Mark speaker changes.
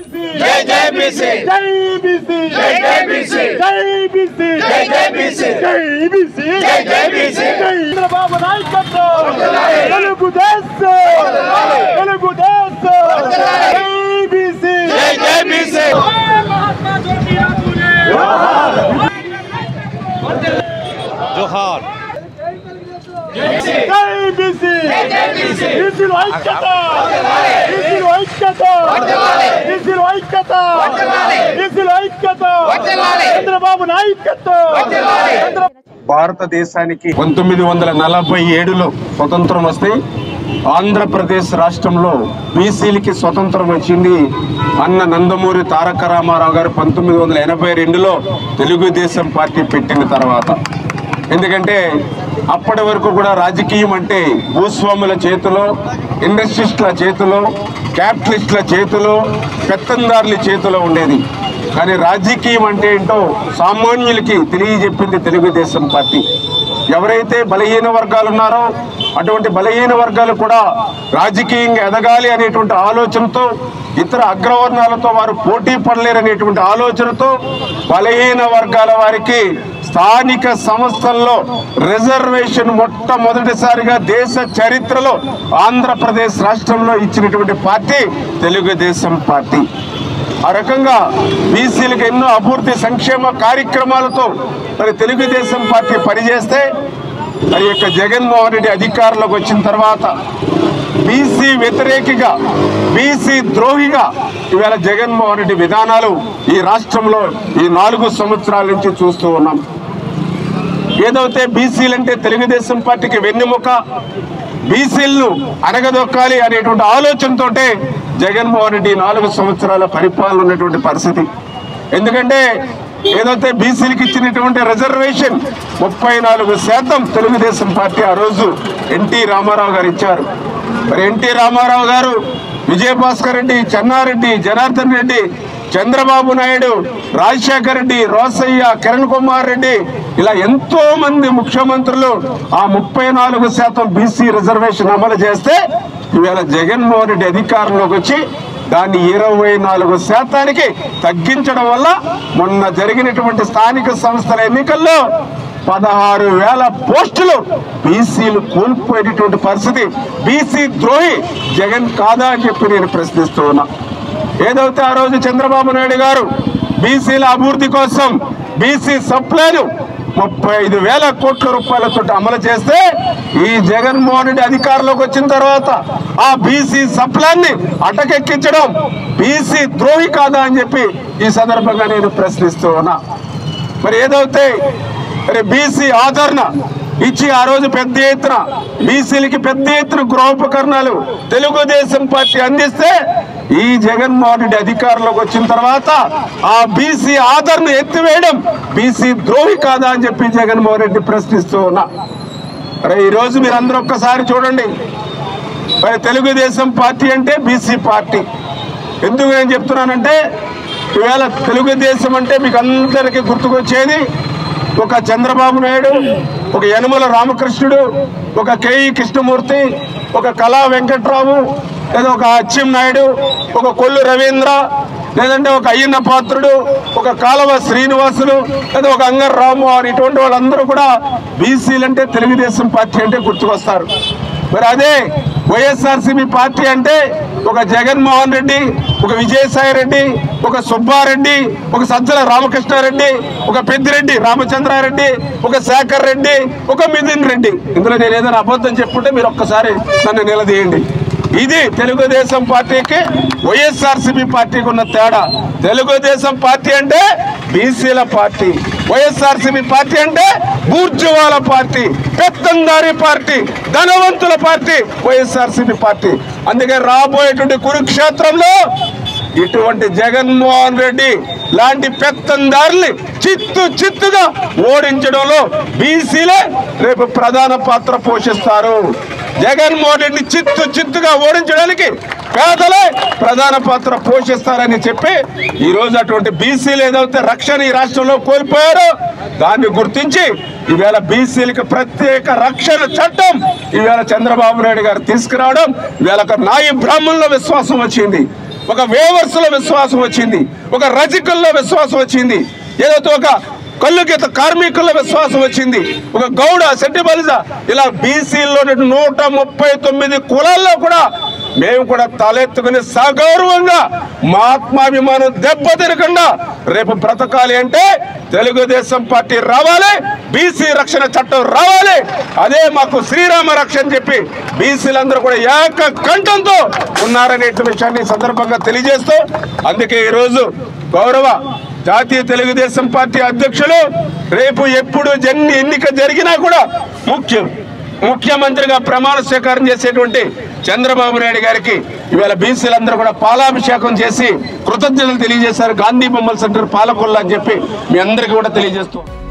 Speaker 1: జై జై బీసీ
Speaker 2: జై బీసీ
Speaker 1: జై జై బీసీ
Speaker 2: జై బీసీ
Speaker 1: జై జై బీసీ
Speaker 2: జై బీసీ
Speaker 1: జై జై బీసీ
Speaker 2: చంద్రబాబు నాయకత్వం తెలుగుదేశం తెలుగుదేశం జై బీసీ
Speaker 1: జై జై బీసీ
Speaker 3: జోహార్
Speaker 2: జై బీసీ బీసీలు ఐక్యత బీసీలు ఐక్యత బీసీలు ఐక్యత బీసీలు ఐక్యత చంద్రబాబు నాయకత్వం చంద్రబాబు
Speaker 4: భారతదేశానికి పంతొమ్మిది వందల నలభై ఏడులో స్వతంత్రం వస్తే ఆంధ్రప్రదేశ్ రాష్ట్రంలో బీసీలకి స్వతంత్రం వచ్చింది అన్న నందమూరి తారక రామారావు గారు పంతొమ్మిది వందల ఎనభై రెండులో తెలుగుదేశం పార్టీ పెట్టిన తర్వాత ఎందుకంటే అప్పటి వరకు కూడా రాజకీయం అంటే భూస్వాముల చేతిలో ఇండస్ట్రిస్టుల చేతిలో క్యాపిటలిస్టుల చేతిలో పెత్తందారుల చేతిలో ఉండేది కానీ రాజకీయం అంటే ఏంటో సామాన్యులకి తెలియజెప్పింది తెలుగుదేశం పార్టీ ఎవరైతే బలహీన వర్గాలు ఉన్నారో అటువంటి బలహీన వర్గాలు కూడా రాజకీయంగా ఎదగాలి అనేటువంటి ఆలోచనతో ఇతర అగ్రవర్ణాలతో వారు పోటీ పడలేరనేటువంటి ఆలోచనతో బలహీన వర్గాల వారికి స్థానిక సంస్థల్లో రిజర్వేషన్ మొట్టమొదటిసారిగా దేశ చరిత్రలో ఆంధ్రప్రదేశ్ రాష్ట్రంలో ఇచ్చినటువంటి పార్టీ తెలుగుదేశం పార్టీ ఆ రకంగా బీసీలకు ఎన్నో అభివృద్ధి సంక్షేమ కార్యక్రమాలతో మరి తెలుగుదేశం పార్టీ పనిచేస్తే మరి యొక్క జగన్మోహన్ రెడ్డి అధికారంలోకి వచ్చిన తర్వాత బీసీ వ్యతిరేకిగా బీసీ ద్రోహిగా ఇవాళ జగన్మోహన్ రెడ్డి విధానాలు ఈ రాష్ట్రంలో ఈ నాలుగు సంవత్సరాల నుంచి చూస్తూ ఉన్నాం ఏదైతే బీసీలంటే తెలుగుదేశం పార్టీకి వెన్నెముక బీసీలను అణగదొక్కాలి అనేటువంటి ఆలోచనతోటే జగన్మోహన్ రెడ్డి నాలుగు సంవత్సరాల పరిపాలన ఉన్నటువంటి పరిస్థితి ఎందుకంటే ఏదైతే బీసీలకు ఇచ్చినటువంటి రిజర్వేషన్ ముప్పై నాలుగు శాతం తెలుగుదేశం పార్టీ ఆ రోజు ఎన్టీ రామారావు గారు ఇచ్చారు మరి ఎన్టీ రామారావు గారు విజయభాస్కర్ రెడ్డి చెన్నారెడ్డి జనార్దన్ రెడ్డి చంద్రబాబు నాయుడు రాజశేఖర రెడ్డి రోసయ్య కిరణ్ కుమార్ రెడ్డి ఇలా ఎంతో మంది ముఖ్యమంత్రులు ఆ ముప్పై నాలుగు శాతం బీసీ రిజర్వేషన్ అమలు చేస్తే ఈవేళ జగన్మోహన్ రెడ్డి అధికారంలోకి వచ్చి దాన్ని ఇరవై నాలుగు శాతానికి తగ్గించడం వల్ల మొన్న జరిగినటువంటి స్థానిక సంస్థల ఎన్నికల్లో పదహారు వేల పోస్టులు బీసీలు కోల్పోయేటటువంటి పరిస్థితి బీసీ ద్రోహి జగన్ కాదా అని చెప్పి నేను ప్రశ్నిస్తూ ఉన్నా ఏదైతే ఆ రోజు చంద్రబాబు నాయుడు గారు బీసీల అభివృద్ధి కోసం బీసీ సప్లైను ముప్పై ఐదు వేల కోట్ల రూపాయలతో అమలు చేస్తే ఈ జగన్మోహన్ రెడ్డి అధికారంలోకి వచ్చిన తర్వాత ఆ బీసీ సప్లాన్ని అటకెక్కించడం బీసీ ద్రోహి కాదా అని చెప్పి ఈ సందర్భంగా నేను ప్రశ్నిస్తూ ఉన్నా మరి ఏదైతే మరి బీసీ ఆదరణ ఇచ్చి ఆ రోజు పెద్ద ఎత్తున బీసీలకి పెద్ద ఎత్తున గృహోపకరణాలు తెలుగుదేశం పార్టీ అందిస్తే ఈ జగన్మోహన్ రెడ్డి అధికారంలోకి వచ్చిన తర్వాత ఆ బీసీ ఆదరణ ఎత్తివేయడం బీసీ ద్రోహి కాదా అని చెప్పి జగన్మోహన్ రెడ్డి ప్రశ్నిస్తూ ఉన్నా మరి ఈ రోజు మీరు అందరూ ఒక్కసారి చూడండి మరి తెలుగుదేశం పార్టీ అంటే బీసీ పార్టీ ఎందుకు నేను చెప్తున్నానంటే ఈవేళ తెలుగుదేశం అంటే మీకు అందరికీ గుర్తుకొచ్చేది ఒక చంద్రబాబు నాయుడు ఒక యనమల రామకృష్ణుడు ఒక కేఈ కృష్ణమూర్తి ఒక కళా వెంకట్రావు లేదా ఒక అచ్చెం నాయుడు ఒక కొల్లు రవీంద్ర లేదంటే ఒక అయ్యన్న పాత్రుడు ఒక కాలవ శ్రీనివాసులు లేదా ఒక అంగర్ రామ్మోహన్ ఇటువంటి వాళ్ళందరూ కూడా బీసీలు అంటే తెలుగుదేశం పార్టీ అంటే గుర్తుకొస్తారు మరి అదే వైఎస్ఆర్సీపీ పార్టీ అంటే ఒక జగన్మోహన్ రెడ్డి ఒక విజయసాయి రెడ్డి ఒక సుబ్బారెడ్డి ఒక సజ్జల రామకృష్ణారెడ్డి ఒక పెద్దిరెడ్డి రామచంద్రారెడ్డి ఒక శేఖర్ రెడ్డి ఒక మిథున్ రెడ్డి ఇందులో నేను ఏదైనా అబద్ధం చెప్పుంటే మీరు ఒక్కసారి నన్ను నిలదీయండి ఇది తెలుగుదేశం పార్టీకి వైఎస్ఆర్సీపీ పార్టీకి ఉన్న తేడా తెలుగుదేశం పార్టీ అంటే బీసీల పార్టీ వైఎస్ఆర్సీపీ పార్టీ అంటే బూర్జువాల పార్టీ పెత్తందారి పార్టీ ధనవంతుల పార్టీ వైఎస్ఆర్సీపీ పార్టీ అందుకే రాబోయేటువంటి కురుక్షేత్రంలో ఇటువంటి జగన్మోహన్ రెడ్డి లాంటి పెత్తందారుల్ని చిత్తు చిత్తుగా ఓడించడంలో బీసీలే రేపు ప్రధాన పాత్ర పోషిస్తారు జగన్మోహన్ రెడ్డి చిత్తు చిత్తుగా ఓడించడానికి పేదలే ప్రధాన పాత్ర పోషిస్తారని చెప్పి ఈ రోజు అటువంటి బీసీలు ఏదైతే రక్షణ ఈ రాష్ట్రంలో కోల్పోయారో దాన్ని గుర్తించి ఈవేళ బీసీలకు ప్రత్యేక రక్షణ చట్టం ఈవేళ చంద్రబాబు నాయుడు గారు తీసుకురావడం ఈవేళ ఒక నాయి బ్రాహ్మణుల విశ్వాసం వచ్చింది ఒక వేవర్స్ లో విశ్వాసం వచ్చింది ఒక రజకుల్లో విశ్వాసం వచ్చింది ఏదైతే ఒక కళ్ళు గీత కార్మికుల విశ్వాసం వచ్చింది ఒక గౌడ శెట్టి బలిజ ఇలా బీసీలో నూట ముప్పై తొమ్మిది కులాల్లో కూడా మేము కూడా తలెత్తుకుని సగౌరవంగా మా ఆత్మాభిమానం దెబ్బతినకుండా రేపు బ్రతకాలి అంటే తెలుగుదేశం పార్టీ రావాలి బీసీ రక్షణ చట్టం రావాలి అదే మాకు శ్రీరామ రక్ష అని చెప్పి బీసీలందరూ కూడా ఏక కంఠంతో ఉన్నారనే విషయాన్ని ఈ సందర్భంగా తెలియజేస్తూ అందుకే ఈరోజు గౌరవ జాతీయ తెలుగుదేశం పార్టీ అధ్యక్షులు రేపు ఎప్పుడు జన్ని ఎన్నిక జరిగినా కూడా ముఖ్యం ముఖ్యమంత్రిగా ప్రమాణ స్వీకారం చేసేటువంటి చంద్రబాబు నాయుడు గారికి ఇవాళ బీసీలందరూ కూడా పాలాభిషేకం చేసి కృతజ్ఞతలు తెలియజేశారు గాంధీ బొమ్మల సెంటర్ పాలకొల్లు అని చెప్పి మీ అందరికీ కూడా తెలియజేస్తూ